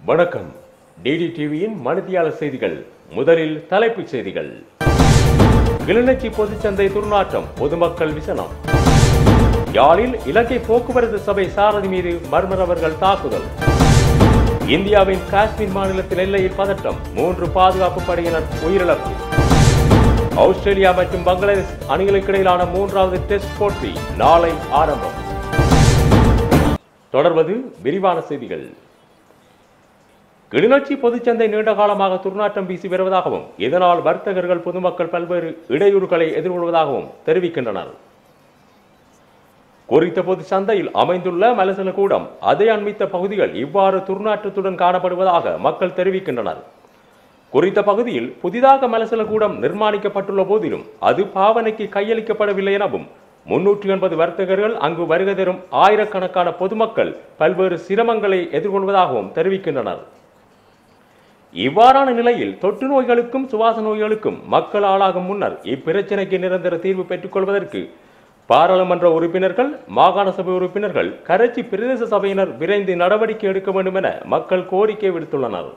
வணக்கம் டிடி டிவியின் மணித்தியால செய்திகள் முதலில் தலைப்புச் செய்திகள் கிளிநொச்சி பொதுச்சந்தை துர்நாற்றம் பொதுமக்கள் விசனம் யாழில் இலங்கை போக்குவரத்து சபை சாரதி மீது மர்மரவர்கள் தாக்குதல் இந்தியாவின் காஷ்மீர் மாநிலத்தின் எல்லையில் பதட்டம் மூன்று பாதுகாப்பு படையினர் உயிரிழப்பு ஆஸ்திரேலியா மற்றும் பங்களாதேஷ் அணிகளுக்கு இடையிலான மூன்றாவது டெஸ்ட் போட்டி நாளை ஆரம்பம் தொடர்வது விரிவான செய்திகள் கிளிநொச்சி பொதுச்சந்தை நீண்ட காலமாக துர்நாற்றம் வீசி வருவதாகவும் இதனால் வர்த்தகர்கள் பொதுமக்கள் பல்வேறு இடையூறுகளை எதிர்கொள்வதாகவும் தெரிவிக்கின்றனர் குறித்த பொது சந்தையில் அமைந்துள்ள மலசல கூடம் அதை அண்மித்த பகுதிகள் இவ்வாறு துர்நாற்றத்துடன் காணப்படுவதாக மக்கள் தெரிவிக்கின்றனர் குறித்த பகுதியில் புதிதாக மலசல கூடம் நிர்மாணிக்கப்பட்டுள்ள போதிலும் அது பாவனைக்கு கையளிக்கப்படவில்லை எனவும் முன்னூற்றி எண்பது வர்த்தகர்கள் அங்கு வருகை தரும் ஆயிரக்கணக்கான பொதுமக்கள் பல்வேறு சிரமங்களை எதிர்கொள்வதாகவும் தெரிவிக்கின்றனர் இவ்வாறான நிலையில் தொற்று நோய்களுக்கும் சுவாச நோய்களுக்கும் மக்கள் ஆளாகும் முன்னர் இப்பிரச்சனைக்கு நிரந்தர தீர்வு பெற்றுக் கொள்வதற்கு பாராளுமன்ற உறுப்பினர்கள் மாகாண சபை உறுப்பினர்கள் கரைச்சி பிரதேச சபையினர் விரைந்து நடவடிக்கை எடுக்க வேண்டும் என மக்கள் கோரிக்கை விடுத்துள்ளனர்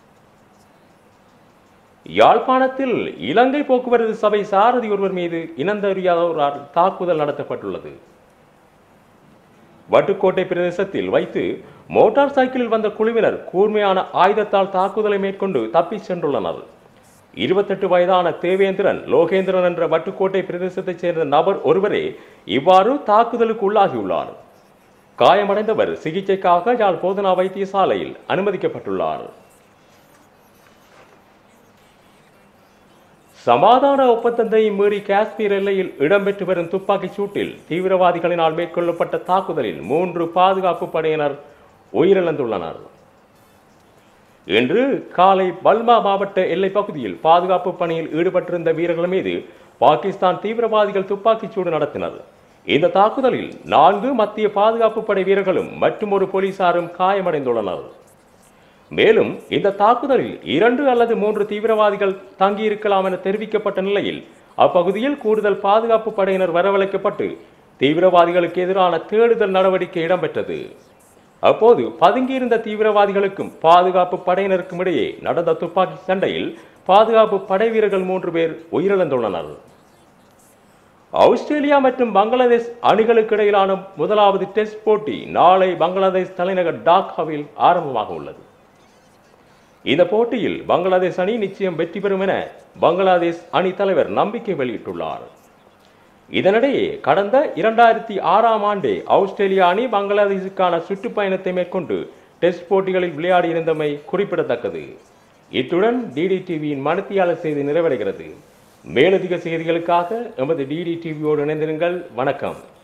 யாழ்ப்பாணத்தில் இலங்கை போக்குவரத்து சபை சாரதி ஒருவர் மீது இனந்தறியாதவரால் தாக்குதல் நடத்தப்பட்டுள்ளது வட்டுக்கோட்டை பிரதேசத்தில் வைத்து மோட்டார் சைக்கிளில் வந்த குழுவினர் கூர்மையான ஆயுதத்தால் தாக்குதலை மேற்கொண்டு தப்பிச் சென்றுள்ளனர் இருபத்தெட்டு வயதான தேவேந்திரன் லோகேந்திரன் என்ற வட்டுக்கோட்டை பிரதேசத்தைச் சேர்ந்த நபர் ஒருவரே இவ்வாறு தாக்குதலுக்கு உள்ளாகியுள்ளார் காயமடைந்தவர் சிகிச்சைக்காக யாழ் போதனா வைத்தியசாலையில் அனுமதிக்கப்பட்டுள்ளார் சமாதான ஒப்பந்தத்தை மீறி காஷ்மீர் எல்லையில் இடம்பெற்று வரும் துப்பாக்கிச் சூட்டில் தீவிரவாதிகளினால் மேற்கொள்ளப்பட்ட தாக்குதலில் மூன்று பாதுகாப்பு படையினர் உயிரிழந்துள்ளனர் இன்று காலை பல்மா மாவட்ட எல்லைப் பகுதியில் பாதுகாப்பு பணியில் ஈடுபட்டிருந்த வீரர்கள் மீது பாகிஸ்தான் தீவிரவாதிகள் துப்பாக்கிச்சூடு நடத்தினர் இந்த தாக்குதலில் நான்கு மத்திய பாதுகாப்பு படை வீரர்களும் மற்றும் ஒரு போலீசாரும் காயமடைந்துள்ளனர் மேலும் இந்த தாக்குதலில் இரண்டு அல்லது மூன்று தீவிரவாதிகள் தங்கியிருக்கலாம் என தெரிவிக்கப்பட்ட நிலையில் அப்பகுதியில் கூடுதல் பாதுகாப்பு படையினர் வரவழைக்கப்பட்டு தீவிரவாதிகளுக்கு எதிரான தேடுதல் நடவடிக்கை இடம்பெற்றது அப்போது பதுங்கியிருந்த தீவிரவாதிகளுக்கும் பாதுகாப்பு படையினருக்கும் இடையே நடந்த துப்பாக்கி சண்டையில் பாதுகாப்பு படை வீரர்கள் மூன்று பேர் உயிரிழந்துள்ளனர் ஆஸ்திரேலியா மற்றும் பங்களாதேஷ் அணிகளுக்கு இடையிலான முதலாவது டெஸ்ட் போட்டி நாளை பங்களாதேஷ் தலைநகர் டாக்காவில் ஆரம்பமாக உள்ளது இந்த போட்டியில் பங்களாதேஷ் அணி நிச்சயம் வெற்றி பெறும் என பங்களாதேஷ் அணி தலைவர் நம்பிக்கை வெளியிட்டுள்ளார் இதனிடையே கடந்த இரண்டாயிரத்தி ஆறாம் ஆண்டே ஆஸ்திரேலியா அணி பங்களாதேஷுக்கான சுற்றுப்பயணத்தை மேற்கொண்டு டெஸ்ட் போட்டிகளில் விளையாடியிருந்தமை குறிப்பிடத்தக்கது இத்துடன் டிடி டிவியின் மனத்தியாளர் செய்தி நிறைவடைகிறது மேலதிக செய்திகளுக்காக எமது டிடி டிவியோடு இணைந்திருங்கள் வணக்கம்